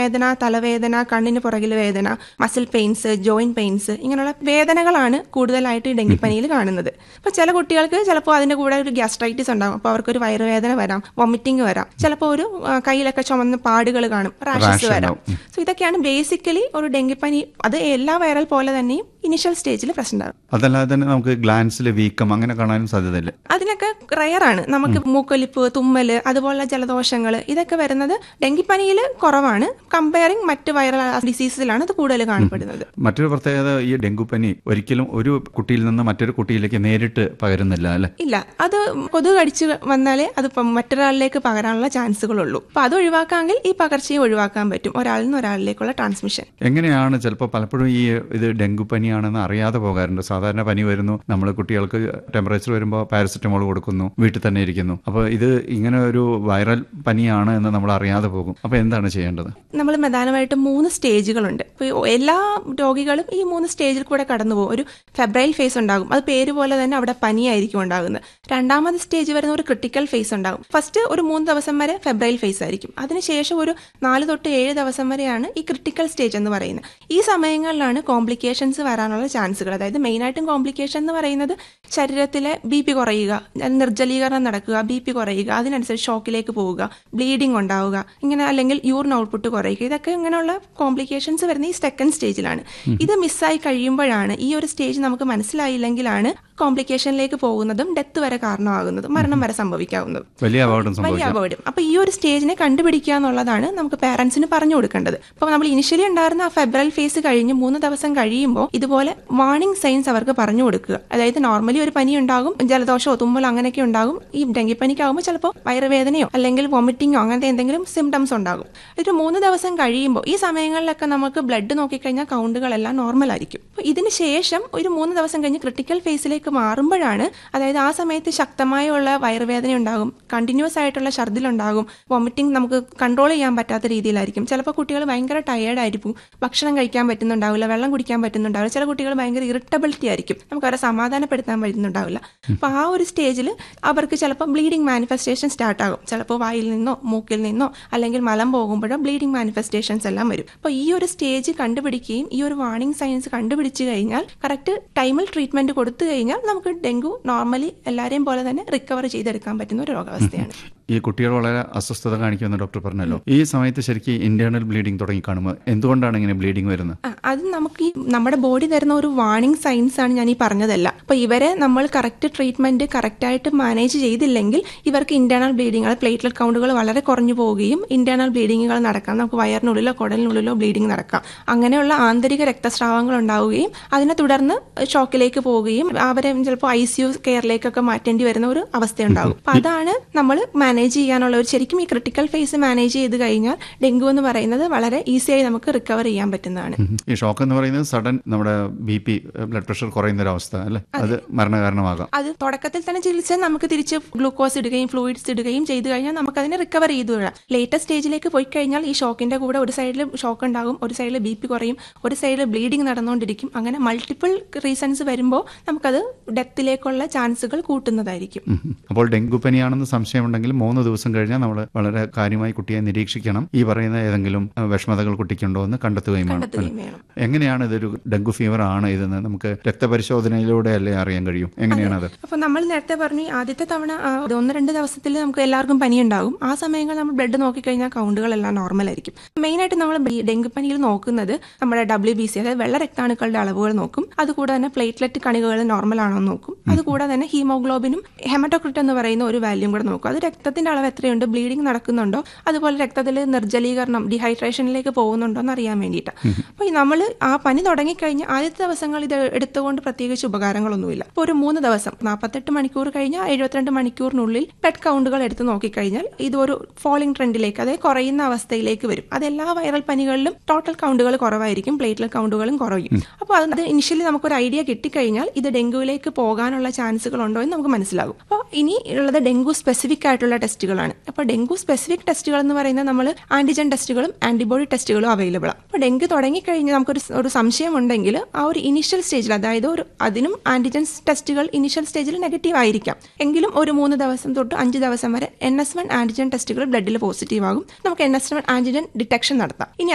നടുവേദന തലവേദന കണ്ണിന് പുറകിൽ വേദന മസിൽ പെയിൻസ് ജോയിന്റ് പെയിൻസ് ഇങ്ങനെയുള്ള വേദനകളാണ് കൂടുതലായിട്ട് ഈ ഡെങ്കിപ്പനിയിൽ കാണുന്നത് അപ്പോൾ ചില കുട്ടികൾക്ക് ചിലപ്പോൾ അതിന്റെ കൂടെ ഒരു ഗ്യാസ്ട്രൈറ്റിസ് ഉണ്ടാകും അപ്പോൾ അവർക്കൊരു വയറുവേദന വരാം വൊമിറ്റിംഗ് വരാം ചിലപ്പോൾ ഒരു ആ, കയ്യിലൊക്കെ ചുമന്ന പാടുകൾ കാണും റാഷസ് Rash വരാം സോ ഇതൊക്കെയാണ് ബേസിക്കലി ഒരു ഡെങ്കിപ്പനി അത് എല്ലാ വൈറൽ പോലെ തന്നെയും ഇനിഷ്യൽ സ്റ്റേജിൽ പ്രശ്നം ഉണ്ടാകും അതല്ലാതെ തന്നെ നമുക്ക് ഗ്ലാൻസിലെ വീക്കം അങ്ങനെ കാണാനും സാധ്യതയില്ല അതിനൊക്കെ റയറാണ് നമുക്ക് മൂക്കൊലിപ്പ് തുമ്മല് അതുപോലുള്ള ജലദോഷങ്ങൾ ഇതൊക്കെ വരുന്നത് ഡെങ്കിപ്പനിയിൽ കുറവാണ് കമ്പയറിംഗ് മറ്റ് വൈറൽ ഡിസീസിലാണ് അത് കൂടുതൽ കാണപ്പെടുന്നത് മറ്റൊരു പ്രത്യേകത ഈ ഡെങ്കുപ്പനി ഒരിക്കലും ഒരു കുട്ടിയിൽ നിന്ന് മറ്റൊരു കുട്ടിയിലേക്ക് നേരിട്ട് പകരുന്നില്ല അല്ലെ ഇല്ല അത് കൊതുക് കടിച്ച് വന്നാലേ അത് ഇപ്പം മറ്റൊരാളിലേക്ക് പകരാനുള്ള ചാൻസുകളുള്ളൂ അപ്പൊ അത് ഒഴിവാക്കാമെങ്കിൽ ഈ പകർച്ചയും ഒഴിവാക്കാൻ പറ്റും ഒരാളിൽ നിന്ന് ഒരാളിലേക്കുള്ള ട്രാൻസ്മിഷൻ എങ്ങനെയാണ് ചിലപ്പോൾ പലപ്പോഴും ഈ ഇത് ഡെങ്കുപ്പനിയാണെന്ന് അറിയാതെ പോകാറുണ്ട് സാധാരണ പനി വരുന്നു നമ്മൾ കുട്ടികൾക്ക് ടെമ്പറേച്ചർ വരുമ്പോൾ പാരസെറ്റമോൾ കൊടുക്കുന്നു വീട്ടിൽ തന്നെ ഇരിക്കുന്നു അപ്പോൾ ഇത് ഇങ്ങനെ ഒരു വൈറൽ പനിയാണ് എന്ന് നമ്മൾ അറിയാതെ പോകും അപ്പോൾ എന്താണ് ചെയ്യേണ്ടത് നമ്മൾ പ്രധാനമായിട്ടും മൂന്ന് സ്റ്റേജുകളുണ്ട് ഇപ്പോൾ എല്ലാ രോഗികളും ഈ മൂന്ന് സ്റ്റേജിൽ കൂടെ കടന്നു പോകും ഒരു ഫെബ്രൈൽ ഫേസ് ഉണ്ടാകും അത് പേര് പോലെ തന്നെ അവിടെ പനിയായിരിക്കും ഉണ്ടാകുന്നത് രണ്ടാമത് സ്റ്റേജ് വരുന്ന ഒരു ക്രിട്ടിക്കൽ ഫേസ് ഉണ്ടാകും ഫസ്റ്റ് ഒരു മൂന്ന് ദിവസം വരെ ഫെബ്രൈൽ ഫേസ് ആയിരിക്കും അതിനുശേഷം ഒരു നാല് തൊട്ട് ഏഴ് ദിവസം വരെയാണ് ഈ ക്രിട്ടിക്കൽ സ്റ്റേജ് എന്ന് പറയുന്നത് ഈ സമയങ്ങളിലാണ് കോംപ്ലിക്കേഷൻസ് വരാനുള്ള ചാൻസുകൾ അതായത് മെയിനായിട്ടും കോംപ്ലിക്കേഷൻ എന്ന് പറയുന്നത് ശരീരത്തിലെ ബി പി കുറയുക നിർജ്ജലീകരണം നടക്കുക ബി പി കുറയുക അതിനനുസരിച്ച് ഷോക്കിലേക്ക് പോവുക ബ്ലീഡിംഗ് ഉണ്ടാവുക ഇങ്ങനെ അല്ലെങ്കിൽ യൂറിൻ ഔട്ട്പുട്ട് കുറയുക ഇതൊക്കെ ഇങ്ങനെയുള്ള കോംപ്ലിക്കേഷൻസ് വരുന്ന ഈ സെക്കൻഡ് സ്റ്റേജിലാണ് ഇത് മിസ്സായി കഴിയുമ്പോഴാണ് ഈ ഒരു സ്റ്റേജ് നമുക്ക് മനസ്സിലായില്ലെങ്കിലാണ് കോംപ്ലിക്കേഷനിലേക്ക് പോകുന്നതും ഡെത്ത് വരെ കാരണമാകുന്നതും മരണം വരെ സംഭവിക്കാവുന്നതും വലിയ അപകടം വലിയ സംഭവിക്കാം അപകടം അപ്പൊ ഈ ഒരു സ്റ്റേജിനെ കണ്ടുപിടിക്കുക എന്നുള്ളതാണ് നമുക്ക് പാരന്റ്സിന് പറഞ്ഞു കൊടുക്കേണ്ടത് അപ്പൊ നമ്മൾ ഇനിഷ്യലി ഉണ്ടായിരുന്ന ആ ഫെബ്രൽ ഫേസ് കഴിഞ്ഞ് മൂന്ന് ദിവസം കഴിയുമ്പോൾ ഇതുപോലെ വാർണിംഗ് സൈൻസ് അവർക്ക് പറഞ്ഞു കൊടുക്കുക അതായത് നോർമലി ഒരു പനി ഉണ്ടാകും ജലദോഷമോ തുമ്മലോ അങ്ങനെയൊക്കെ ഉണ്ടാകും ഈ ഡെങ്കിപ്പനിക്കാകുമ്പോൾ ചിലപ്പോൾ വയറുവേദനയോ അല്ലെങ്കിൽ വൊമിറ്റിങ്ങോ അങ്ങനത്തെ എന്തെങ്കിലും സിംറ്റംസ് ഉണ്ടാകും ഒരു മൂന്ന് ദിവസം കഴിയുമ്പോൾ ഈ സമയങ്ങളിലൊക്കെ നമുക്ക് ബ്ലഡ് നോക്കിക്കഴിഞ്ഞാൽ കൗണ്ടുകളെല്ലാം നോർമൽ ആയിരിക്കും അപ്പോൾ ഇതിന് ശേഷം ഒരു മൂന്ന് ദിവസം കഴിഞ്ഞ് ക്രിട്ടിക്കൽ ഫേസിലേക്ക് മാറുമ്പോഴാണ് അതായത് ആ സമയത്ത് ശക്തമായുള്ള വയറുവേദന ഉണ്ടാകും കണ്ടിന്യൂസ് ആയിട്ടുള്ള ഛർദിലുണ്ടാകും വൊമിറ്റിംഗ് നമുക്ക് കൺട്രോൾ ചെയ്യാൻ പറ്റാത്ത രീതിയിലായിരിക്കും ചിലപ്പോൾ കുട്ടികൾ ഭയങ്കര ടയേർഡ് ആയിരിക്കും ഭക്ഷണം കഴിക്കാൻ പറ്റുന്നുണ്ടാവില്ല വെള്ളം കുടിക്കാൻ പറ്റുന്നുണ്ടാവില്ല ചില കുട്ടികൾ ഭയങ്കര ഇറിറ്റബിലിറ്റി ആയിരിക്കും നമുക്ക് അവരെ സമാധാനപ്പെടുത്താൻ പറ്റുന്നുണ്ടാവില്ല അപ്പോൾ ആ ഒരു സ്റ്റേജിൽ അവർക്ക് ചിലപ്പോൾ ബ്ലീഡിംഗ് മാനിഫെസ്റ്റേഷൻ സ്റ്റാർട്ട് ആകും ചിലപ്പോൾ വായിൽ നിന്നോ മൂക്കിൽ നിന്നോ അല്ലെങ്കിൽ മലം പോകുമ്പോഴോ ബ്ലീഡിംഗ് മാനിഫെസ്റ്റേഷൻസ് എല്ലാം വരും അപ്പോൾ ഈ ഒരു സ്റ്റേജ് കണ്ടുപിടിക്കുകയും ഈ ഒരു വാർണിംഗ് സയൻസ് കണ്ടുപിടിച്ച് കഴിഞ്ഞാൽ കറക്റ്റ് ടൈമിൽ ട്രീറ്റ്മെന്റ് കൊടുത്തു കഴിഞ്ഞാൽ നമുക്ക് ഡെങ്കു നോർമലി എല്ലാവരെയും പോലെ തന്നെ റിക്കവർ ചെയ്തെടുക്കാൻ പറ്റുന്ന ഒരു രോഗാവസ്ഥയാണ് ഈ കുട്ടികൾ വളരെ അസ്വസ്ഥത കാണിക്കുമെന്ന് ഡോക്ടർ പറഞ്ഞല്ലോ ഈ സമയത്ത് ശരിക്കും ഇന്റേണൽ ബ്ലീഡിംഗ് തുടങ്ങി കാണുമ്പോൾ എന്തുകൊണ്ടാണ് ഇങ്ങനെ ബ്ലീഡിംഗ് വരുന്നത് ആ, അത് നമുക്ക് ഈ നമ്മുടെ ബോഡി തരുന്ന ഒരു വാർണിംഗ് സൈൻസ് ആണ് ഞാൻ ഈ പറഞ്ഞതല്ല അപ്പൊ ഇവരെ നമ്മൾ കറക്റ്റ് ട്രീറ്റ്മെന്റ് കറക്റ്റ് ആയിട്ട് മാനേജ് ചെയ്തില്ലെങ്കിൽ ഇവർക്ക് ഇന്റേണൽ ബ്ലീഡിങ്ങുകൾ പ്ലേറ്റ്ലെറ്റ് കൗണ്ടുകൾ വളരെ കുറഞ്ഞു പോവുകയും ഇന്റേണൽ ബ്ലീഡിങ്ങുകൾ നടക്കാം നമുക്ക് വയറിനുള്ളിലോ കുടലിനുള്ളിലോ ബ്ലീഡിംഗ് നടക്കാം അങ്ങനെയുള്ള ആന്തരിക രക്തസ്രാവങ്ങൾ ഉണ്ടാവുകയും അതിനെ തുടർന്ന് ഷോക്കിലേക്ക് പോവുകയും അവരെ ചിലപ്പോൾ ഐ സി യു കെയറിലേക്കൊക്കെ മാറ്റേണ്ടി വരുന്ന ഒരു അവസ്ഥയുണ്ടാകും അപ്പൊ അതാണ് നമ്മൾ മാനേജ് ചെയ്യാനുള്ള ഒരു ശരിക്കും ഈ ക്രിട്ടിക്കൽ ഫേസ് മാനേജ് ചെയ്ത് കഴിഞ്ഞാൽ ഡെങ്കു എന്ന് പറയുന്നത് വളരെ ഈസിയായി നമുക്ക് റിക്കവർ ചെയ്യാൻ പറ്റുന്നതാണ് ഉം. ഈ ഷോക്ക് എന്ന് പറയുന്നത് സഡൻ നമ്മുടെ ബി പി ബ്ലഡ് പ്രഷർ കുറയുന്ന ഒരു അവസ്ഥ അല്ലെ അത് മരണകാരണമാകാം അത് തുടക്കത്തിൽ തന്നെ ചികിത്സ നമുക്ക് തിരിച്ച് ഗ്ലൂക്കോസ് ഇടുകയും ഫ്ലൂയിഡ്സ് ഇടുകയും ചെയ്തു കഴിഞ്ഞാൽ നമുക്ക് അതിനെ റിക്കവർ ചെയ്തു വിടാം ലേറ്റസ്റ്റ് സ്റ്റേജിലേക്ക് പോയി കഴിഞ്ഞാൽ ഈ ഷോക്കിന്റെ കൂടെ ഒരു സൈഡിൽ ഷോക്ക് ഉണ്ടാകും ഒരു സൈഡിൽ ബി പി കുറയും ഒരു സൈഡിൽ ബ്ലീഡിംഗ് നടന്നുകൊണ്ടിരിക്കും അങ്ങനെ മൾട്ടിപ്പിൾ റീസൺസ് വരുമ്പോൾ നമുക്കത് ഡെത്തിലേക്കുള്ള ചാൻസുകൾ കൂട്ടുന്നതായിരിക്കും ഉം. അപ്പോൾ ഡെങ്കു പനിയാണെന്ന് സംശയമുണ്ടെങ്കിൽ മൂന്ന് ദിവസം കഴിഞ്ഞാൽ നമ്മൾ വളരെ കാര്യമായി കുട്ടിയെ നിരീക്ഷിക്കണം ഈ പറയുന്ന ഏതെങ്കിലും അഹ്, വിഷമതകൾ കുട്ടിക്കുണ്ടോ എന്ന് കണ്ടെത്തുകയും വേണം അല്ലേ? കണ്ടെത്തുകയും വേണം എങ്ങനെയാണ് ഇതൊരു ഡെങ്കു ഫീവർ ആണ് ഇതെന്ന് നമുക്ക് രക്തപരിശോധനയിലൂടെ അല്ലേ അറിയാൻ കഴിയും എങ്ങനെയാണത് അപ്പൊ നമ്മൾ നേരത്തെ പറഞ്ഞു ഈ ആദ്യത്തെ തവണ ആ, ഒരു ഒന്ന് രണ്ട് ദിവസത്തിൽ നമുക്ക് എല്ലാവർക്കും പനി ഉണ്ടാകും ആ സമയങ്ങളിൽ നമ്മൾ ബ്ലഡ് നോക്കിക്കഴിഞ്ഞാൽ കൗണ്ടുകളെല്ലാം നോർമൽ ആയിരിക്കും മെയിൻ ആയിട്ട് നമ്മൾ ഡെങ്കു പനിയിൽ നോക്കുന്നത് നമ്മുടെ ഡബ്ല്യു ബി സി അതായത് വെള്ള രക്താണുക്കളുടെ അളവുകൾ നോക്കും അതുകൂടെ തന്നെ പ്ലേറ്റ്ലെറ്റ് കണികകൾ നോർമൽ ആണോ എന്ന് നോക്കും അതുകൂടെ തന്നെ ഹീമോഗ്ലോബിനും ഹെമറ്റോക്രിറ്റ് എന്ന് പറയുന്ന ഒരു വാല്യൂം കൂടെ നോക്കും അത് രക്തത്തിന്റെ അളവ് എത്രയുണ്ട് ബ്ലീഡിംഗ് നടക്കുന്നുണ്ടോ അതുപോലെ രക്തത്തിൽ നിർജ്ജലീകരണം ഡീഹൈഡ്രേഷനിലേക്ക് പോകുന്നുണ്ടോ എന്ന് അറിയാൻ വേണ്ടിയിട്ട് അപ്പോൾ നമ്മൾ ആ പനി തുടങ്ങിക്കഴിഞ്ഞ ആദ്യത്തെ ദിവസങ്ങൾ ഇത് എടുത്തുകൊണ്ട് പ്രത്യേകിച്ച് ഉപകാരങ്ങളൊന്നുമില്ല ഇപ്പോൾ ഒരു മൂന്ന് ദിവസം നാൽപ്പത്തെട്ട് മണിക്കൂർ കഴിഞ്ഞാൽ എഴുപത്തിരണ്ട് മണിക്കൂറിനുള്ളിൽ ബ്ലഡ് കൗണ്ടുകൾ എടുത്ത് നോക്കിക്കഴിഞ്ഞാൽ ഇത് ഒരു ഫോളിംഗ് ട്രെൻഡിലേക്ക് അതായത് കുറയുന്ന അവസ്ഥയിലേക്ക് വരും അത് എല്ലാ വൈറൽ പനികളിലും ടോട്ടൽ കൗണ്ടുകൾ കുറവായിരിക്കും പ്ലേറ്റ്ലെറ്റ് കൗണ്ടുകളും കുറയും അപ്പോൾ അത് ഇനിഷ്യലി നമുക്കൊരു ഐഡിയ കിട്ടിക്കഴിഞ്ഞാൽ ഇത് ഡെങ്കുവിലേക്ക് പോകാനുള്ള ചാൻസുകൾ ഉണ്ടോ എന്ന് നമുക്ക് മനസ്സിലാകും അപ്പോൾ ഇനി ഉള്ളത് ഡെങ്കു സ്പെസിഫിക് ആയിട്ടുള്ള ടെസ്റ്റുകളാണ് അപ്പോൾ ഡെങ്കു സ്പെസിഫിക് ടെസ്റ്റുകൾ എന്ന് പറയുന്നത് നമ്മൾ ആന്റിജൻ ടെസ്റ്റുകളും ആന്റിബോഡി ടെസ്റ്റുകളും അവൈലബിൾ ആണ് അപ്പോൾ ഡെങ്കു തുടങ്ങിക്കഴിഞ്ഞാൽ നമുക്കൊരു സ് ഒരു സംശയം ഉണ്ടെങ്കിൽ ആ ഒരു ഇനിഷ്യൽ സ്റ്റേജിൽ അതായത് ഒരു അതിനും ആന്റിജൻ ടെസ്റ്റുകൾ ഇനിഷ്യൽ സ്റ്റേജിൽ നെഗറ്റീവ് ആയിരിക്കാം എങ്കിലും ഒരു മൂന്ന് ദിവസം തൊട്ട് അഞ്ച് ദിവസം വരെ എൻ എസ് വൺ ആന്റിജൻ ടെസ്റ്റുകൾ ബ്ലഡിൽ പോസിറ്റീവ് ആകും നമുക്ക് N S one antigen detection നടത്താം ഇനി